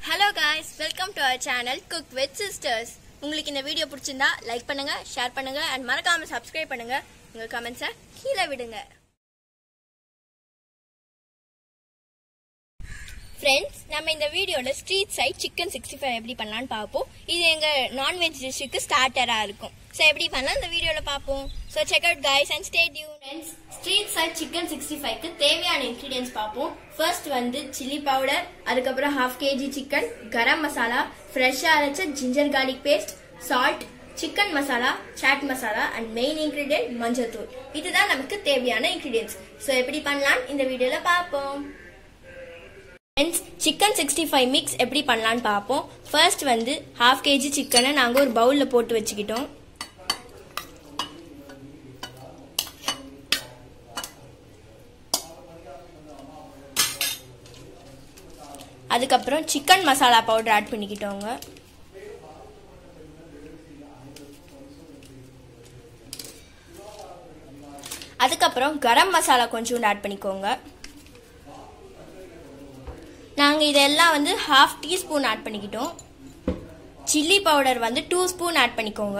hello guys welcome to our channel cook with sisters உங்களுக்கு இந்த video பிடிச்சிருந்தா like பண்ணுங்க ஷேர் பண்ணுங்க அண்ட் மறக்காம சப்ஸ்கிரைப் பண்ணுங்க உங்க கமெண்ட்ஸை கீழே விடுங்க ஃப்ரெண்ட்ஸ் நம்ம இந்த வீடியோல street side chicken sixty five எப்படி பண்ணலாம்னு பார்ப்போம் இது எங்க நான்வெஜ் டிஷ்ஷுக்கு ஸ்டார்டரா இருக்கும் ஸோ எப்படி பண்ணலாம் இந்த வீடியோல பார்ப்போம் so check out guys and stay tuned friends street side chicken sixty ஃபைவ்க்கு தேவையான இன்க்ரீடியன்ஸ் பார்ப்போம் ஃபர்ஸ்ட் வந்து சில்லி பவுடர் அதுக்கப்புறம் half KG chicken garam masala ஃப்ரெஷ்ஷாக அரைச்ச ginger garlic paste salt chicken masala chaat masala and main ingredient மஞ்சள் தூள் இதுதான் நமக்கு தேவையான இன்க்ரீடியன்ஸ் ஸோ எப்படி பண்ணலாம் இந்த வீடியோல பார்ப்போம் friends chicken sixty five mix எப்படி பண்ணலான்னு பார்ப்போம் ஃபர்ஸ்ட் வந்து ஹாஃப் கேஜி சிக்கனை நாங்கள் ஒரு பவுலில் போட்டு வச்சுக்கிட்டோம் அதுக்கப்புறம் சிக்கன் மசாலா பவுடர் ஆட் பண்ணிக்கிட்டோங்க அதுக்கப்புறம் கரம் மசாலா கொஞ்சோண்டு ஆட் பண்ணிக்கோங்க நாங்கள் இதெல்லாம் வந்து ஹாஃப் டீஸ்பூன் ஆட் பண்ணிக்கிட்டோம் சில்லி பவுடர் வந்து டூ ஸ்பூன் ஆட் பண்ணிக்கோங்க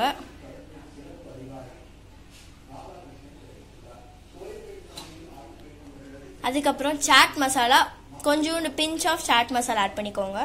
அதுக்கப்புறம் சாட் மசாலா கொஞ்சோண்டு pinch of chaat masala add பண்ணிக்கோங்க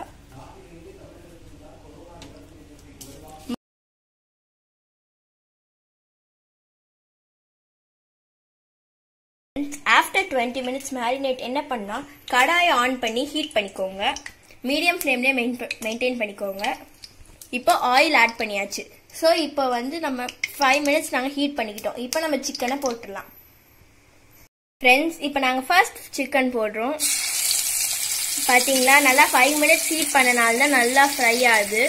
ஆஃப்டர் டுவெண்ட்டி மினிட்ஸ் மேரினேட் என்ன பண்ணால் கடாயை ஆன் பண்ணி ஹீட் பண்ணிக்கோங்க மீடியம் ஃப்ளேம்லேயே மெயின்டைன் பண்ணிக்கோங்க இப்போ ஆயில் ஆட் பண்ணியாச்சு ஸோ இப்போ வந்து நம்ம ஃபைவ் மினிட்ஸ் நாங்கள் ஹீட் பண்ணிக்கிட்டோம் இப்போ நம்ம சிக்கனை போட்டுடலாம் ஃப்ரெண்ட்ஸ் இப்போ நாங்கள் ஃபர்ஸ்ட் சிக்கன் போடுறோம் பார்த்தீங்களா நல்லா ஃபைவ் மினிட்ஸ் ஹீட் பண்ணனால தான் நல்லா ஃப்ரை ஆகுது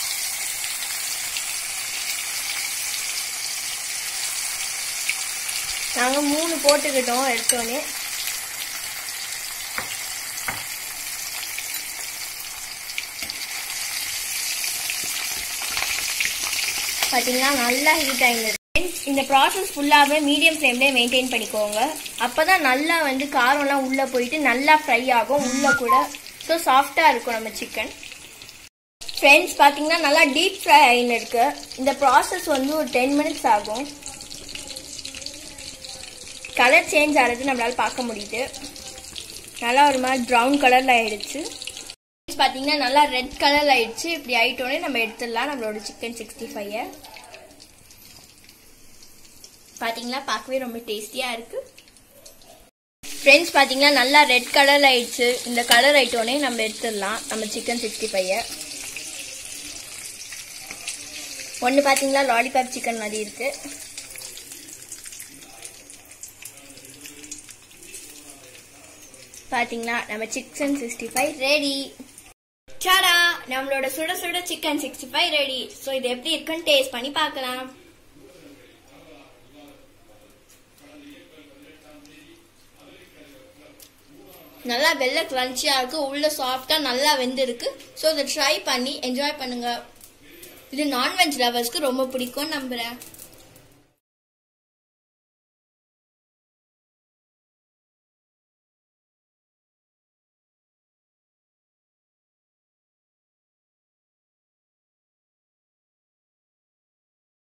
நாங்கள் மூணு போட்டுக்கிட்டோம் எடுத்தோடனே பார்த்தீங்களா நல்லா ஹீட் ஆகிடுது இந்த ப்ராசஸ் ஃபுல்லாகவே மீடியம் ஃப்ளேம்லேயே மெயின்டைன் பண்ணிக்கோங்க அப்போ தான் நல்லா வந்து காரம்லாம் உள்ளே போயிட்டு நல்லா ஃப்ரை ஆகும் உள்ளே கூட ஸோ சாஃப்டாக இருக்கும் நம்ம சிக்கன் ஃப்ரெண்ட்ஸ் பார்த்தீங்கன்னா நல்லா டீப் ஃப்ரை ஆகின்னு இருக்கு இந்த ப்ராசஸ் வந்து ஒரு டென் மினிட்ஸ் ஆகும் கலர் சேஞ்ச் ஆகிறது நம்மளால பார்க்க முடியுது நல்லா ஒரு மாதிரி ப்ரௌன் கலரில் ஆயிடுச்சு பார்த்தீங்கன்னா நல்லா ரெட் கலர் ஆயிடுச்சு இப்படி ஆயிட்டோடனே நம்ம எடுத்துடலாம் நம்மளோட சிக்கன் சிக்ஸ்டி ஃபைவை பார்த்தீங்களா பார்க்கவே ரொம்ப டேஸ்டியாக இருக்கு ஃப்ரெண்ட்ஸ் பார்த்தீங்கன்னா நல்லா ரெட் கலர் ஆயிடுச்சு இந்த கலர் ஆயிட்டோடனே நம்ம எடுத்துடலாம் நம்ம சிக்கன் சிக்ஸ்டி ஃபைவை ஒன்று பார்த்தீங்களா லாலிபாப் சிக்கன் மாதிரி இருக்கு பாத்தீங்களா நம்ம சிக்கன் சிக்ஸ்டி ஃபைவ் ரெடி சாடா நம்மளோட சுட சுட chicken sixty five ready so இது எப்படி இருக்குன்னு டேஸ்ட் பண்ணி பார்க்கலாம் நல்லா வெள்ள கிரன்ச்சியா இருக்கு உள்ள சாஃப்டா நல்லா வெந்திருக்கு ஸோ இதை ட்ரை பண்ணி என்ஜாய் பண்ணுங்க இது நான்வெஜ் லவர்ஸ்க்கு ரொம்ப பிடிக்கும் நம்புறேன்